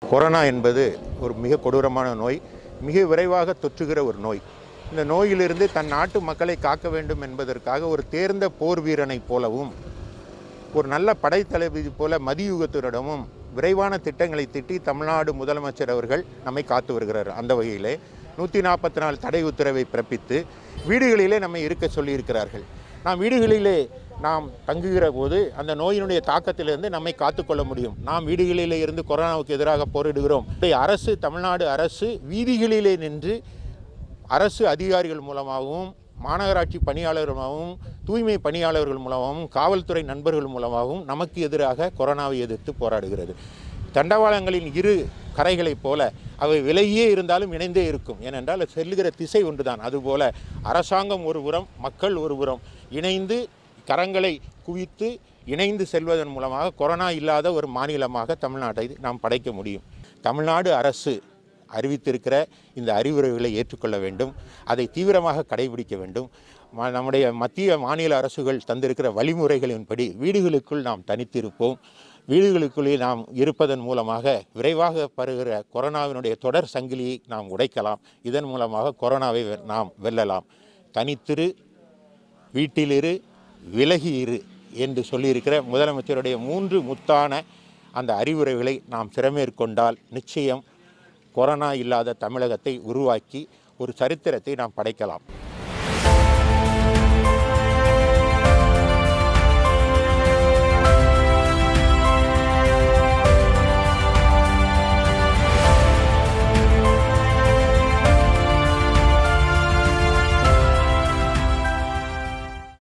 corona என்பது ஒரு மிக கொடூரமான நோய் மிக விரைவாக தொற்றுகிற ஒரு நோய் இந்த நோயிலிருந்து தன் நாட்டு மக்களை காக்க வேண்டும் என்பதற்காக ஒரு தேர்ந்த போர் வீரனைப் போலவும் ஒரு நல்ல படைத்தளபதி போல மதியுகத்தினரிடமும் விரைவான திட்டங்களை திட்டி தமிழ்நாடு முதலமைச்சர் அவர்கள் நம்மை காத்து வருகிறார் அந்த வகையிலே நூற்றி நாற்பத்தி நாலு தடை உத்தரவை பிறப்பித்து வீடுகளிலே நம்மை இருக்க சொல்லியிருக்கிறார்கள் நாம் வீடுகளிலே நாம் தங்குகிற போது அந்த நோயினுடைய தாக்கத்திலிருந்து நம்மை காத்துக்கொள்ள முடியும் நாம் வீடுகளிலே இருந்து கொரோனாவுக்கு எதிராக போரிடுகிறோம் இதை அரசு தமிழ்நாடு அரசு வீதிகளிலே நின்று அரசு அதிகாரிகள் மூலமாகவும் மாநகராட்சி பணியாளர்களாகவும் தூய்மை பணியாளர்கள் மூலமாகவும் காவல்துறை நண்பர்கள் மூலமாகவும் நமக்கு எதிராக கொரோனாவை எதிர்த்து போராடுகிறது தண்டவாளங்களின் இரு கரைகளைப் போல அவை விலகியே இருந்தாலும் இணைந்தே இருக்கும் ஏனென்றால் அது செல்லுகிற திசை ஒன்றுதான் அதுபோல அரசாங்கம் ஒரு புறம் மக்கள் ஒரு புறம் இணைந்து கரங்களை குவித்து இணைந்து செல்வதன் மூலமாக கொரோனா இல்லாத ஒரு மாநிலமாக தமிழ்நாட்டை நாம் படைக்க முடியும் தமிழ்நாடு அரசு அறிவித்திருக்கிற இந்த அறிவுரைகளை ஏற்றுக்கொள்ள வேண்டும் அதை தீவிரமாக கடைபிடிக்க வேண்டும் ம- நம்முடைய மத்திய மாநில அரசுகள் தந்திருக்கிற வழிமுறைகளின்படி வீடுகளுக்குள் நாம் தனித்திருப்போம் வீடுகளுக்குள்ளே நாம் இருப்பதன் மூலமாக விரைவாக பருகிற கொரோனாவினுடைய தொடர் சங்கிலியை நாம் உடைக்கலாம் இதன் மூலமாக கொரோனாவை வெ- நாம் வெல்லலாம் தனித்திரு வீட்டிலிரு விலகி இரு என்று சொல்லியிருக்கிற முதலமைச்சருடைய மூன்று முத்தான அந்த அறிவுரைகளை நாம் சிறமேற்கொண்டால் நிச்சயம் கொரோனா இல்லாத தமிழகத்தை உருவாக்கி ஒரு சரித்திரத்தை நாம் படைக்கலாம்